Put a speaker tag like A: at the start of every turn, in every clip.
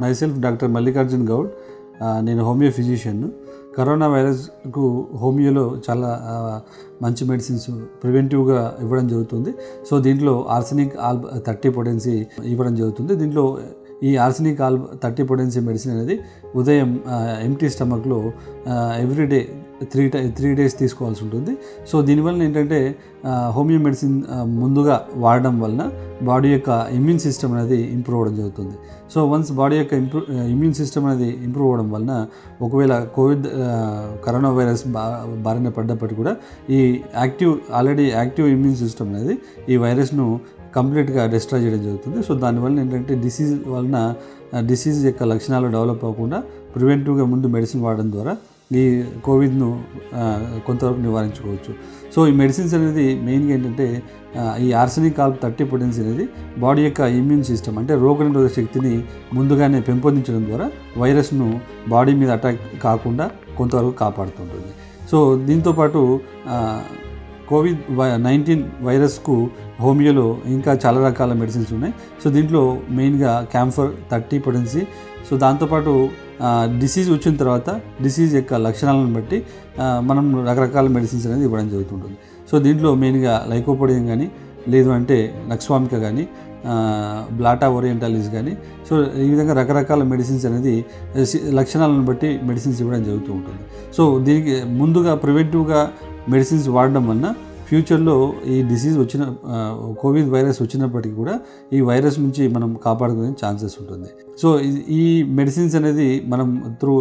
A: myself doctor Mallikarjun Goud ఆ, నేను homeo physician corona వైరస్కు హోమియోలో చాలా ఆ, మంచి మెడిసిన్స్ ప్రివెంటివ్గా ఇవ్వడం జరుగుతుంది సో దీంట్లో ఆర్సనిక్ ఆల్ థర్టీ పొటెన్సీ ఇవ్వడం జరుగుతుంది దీంట్లో ఈ arsenic alb thirty potency medicine అనేది ఉదయం ఎంటీ స్టమక్లో everyday three time three days తీసుకోవాల్సి ఉంటుంది సో దీనివల్ల ఏంటంటే ఆ, హోమియో మెడిసిన్ ఆ, ముందుగా వాడడం వలన బాడీ యొక్క ఇమ్యూన్ సిస్టమ్ అనేది ఇంప్రూవ్ అవ్వడం జరుగుతుంది సో వన్స్ బాడీ యొక్క ఇంప్రూవ్ ఇమ్యూన్ సిస్టమ్ అనేది ఇంప్రూవ్ అవ్వడం వలన ఒకవేళ కోవిడ్ ఆ, కరోనా వైరస్ బా బారిన పడ్డప్పటికీ కూడా ఈ active already active immune system అనేది ఈ వైరస్ను కంప్లీట్గా డిస్ట్రాయ్ చేయడం జరుగుతుంది సో దానివల్ల ఏంటంటే డిసీజ్ వలన డిసీజ్ యొక్క లక్షణాలు డెవలప్ అవ్వకుండా ప్రివెంటివ్గా ముందు మెడిసిన్ వాడడం ద్వారా ఈ కోవిడ్ను ఆ, కొంతవరకు నివారించుకోవచ్చు సో ఈ మెడిసిన్స్ అనేది మెయిన్గా ఏంటంటే ఆ, ఈ ఆర్సనిక్ ఆల్ థర్టీ పొటెన్సీ అనేది బాడీ యొక్క ఇమ్యూన్ సిస్టమ్ అంటే రోగనిరోధక శక్తిని ముందుగానే పెంపొందించడం ద్వారా వైరస్ను బాడీ మీద అటాక్ కాకుండా కొంతవరకు కాపాడుతుంటుంది సో దీంతోపాటు ఆ, కోవిడ్ నైన్టీన్ వైరస్కు హోమియోలో ఇంకా చాలా రకాల మెడిసిన్స్ ఉన్నాయి సో దీంట్లో మెయిన్గా క్యాంఫర్ థర్టీ పొటెన్సీ సో దాంతోపాటు డిసీజ్ వచ్చిన తర్వాత డిసీజ్ యొక్క లక్షణాలను బట్టి ఆ, మనం రకరకాల మెడిసిన్స్ అనేది ఇవ్వడం జరుగుతుంటుంది సో దీంట్లో మెయిన్గా లైకోపోడియం కానీ లేదు అంటే నక్స్వామిక కానీ బ్లాటా ఓరియంటాలిస్ కానీ సో ఈ విధంగా రకరకాల మెడిసిన్స్ అనేది ఆ, సి- లక్షణాలను బట్టి మెడిసిన్స్ ఇవ్వడం జరుగుతూ ఉంటుంది సో దీనికి ముందుగా ప్రివెంటివ్గా మెడిసిన్స్ వాడడం వలన ఫ్యూచర్లో ఈ డిసీజ్ వచ్చిన ఆ, కోవిడ్ వైరస్ వచ్చినప్పటికీ కూడా ఈ వైరస్ నుంచి మనం కాపాడుకునే ఛాన్సెస్ ఉంటుంది సో ఈ- ఈ మెడిసిన్స్ అనేది మనం త్రూ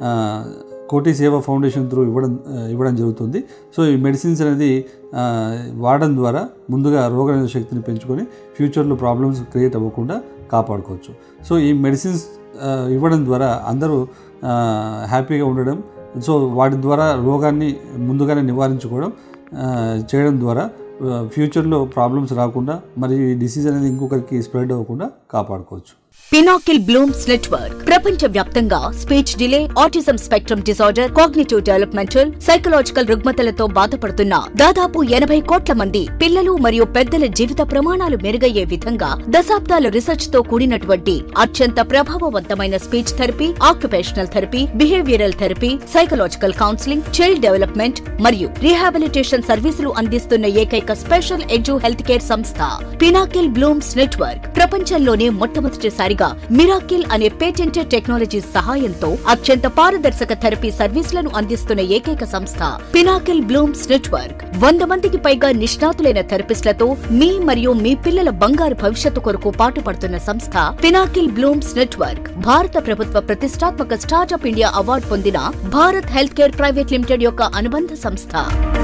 A: కోటి సేవా ఫౌండేషన్ త్రూ ఇవ్వడం ఆ, ఇవ్వడం జరుగుతుంది సో ఈ మెడిసిన్స్ అనేది ఆ, వాడడం ద్వారా ముందుగా రోగనిరోధక శక్తిని పెంచుకొని ఫ్యూచర్లో ప్రాబ్లమ్స్ క్రియేట్ అవ్వకుండా కాపాడుకోవచ్చు సో ఈ మెడిసిన్స్ ఆ, ఇవ్వడం ద్వారా అందరూ ఆ, హ్యాపీగా ఉండడం సో వాటి ద్వారా రోగాన్ని ముందుగానే నివారించుకోవడం ఆ, చేయడం ద్వారా ఆ, ఫ్యూచర్లో ప్రాబ్లమ్స్ రాకుండా మరియు ఈ డిసీజ్ అనేది ఇంకొకరికి స్ప్రెడ్ అవ్వకుండా కాపాడుకోవచ్చు
B: పినాకిల్ బ్లూమ్స్ నెట్వర్క్ ప్రపంచ వ్యాప్తంగా speech delay autism spectrum disorder cognitive developmental psychological రుగ్మతలతో బాధపడుతున్న దాదాపు ఎనభై కోట్ల మంది పిల్లలు మరియు పెద్దల జీవిత ప్రమాణాలు మెరుగయ్యే విధంగా దశాబ్దాల రీసెర్చ్ తో కూడినటువంటి అత్యంత ప్రభావవంతమైన speech therapy occupational therapy behavioural therapy psychological counselling child development మరియు రీహాబిలిటేషన్ సర్వీసులు అందిస్తున్న ఏకైక స్పెషల్ ఎడ్యు హెల్త్ కేర్ సంస్థ పినాకిల్ బ్లూమ్స్ నెట్వర్క్ ప్రపంచంలోనే మొట్టమొదటిసారిగా మిరాకిల్ అనే పేటెంటెడ్ టెక్నాలజీ సహాయంతో అత్యంత పారదర్శక థెరపీ సర్వీసులను అందిస్తున్న ఏకైక సంస్థ పినాకిల్ బ్లూమ్స్ నెట్వర్క్ వంద మందికి పైగా నిష్ణాతులైన థెరపిస్టులతో మీ మరియు మీ పిల్లల బంగారు భవిష్యత్తు కొరకు పాటుపడుతున్న సంస్థ పినాకిల్ బ్లూమ్స్ నెట్వర్క్ భారత ప్రభుత్వ ప్రతిష్టాత్మక స్టార్టప్ ఇండియా అవార్డు పొందిన Bharat health care private limited యొక్క అనుబంధ సంస్థ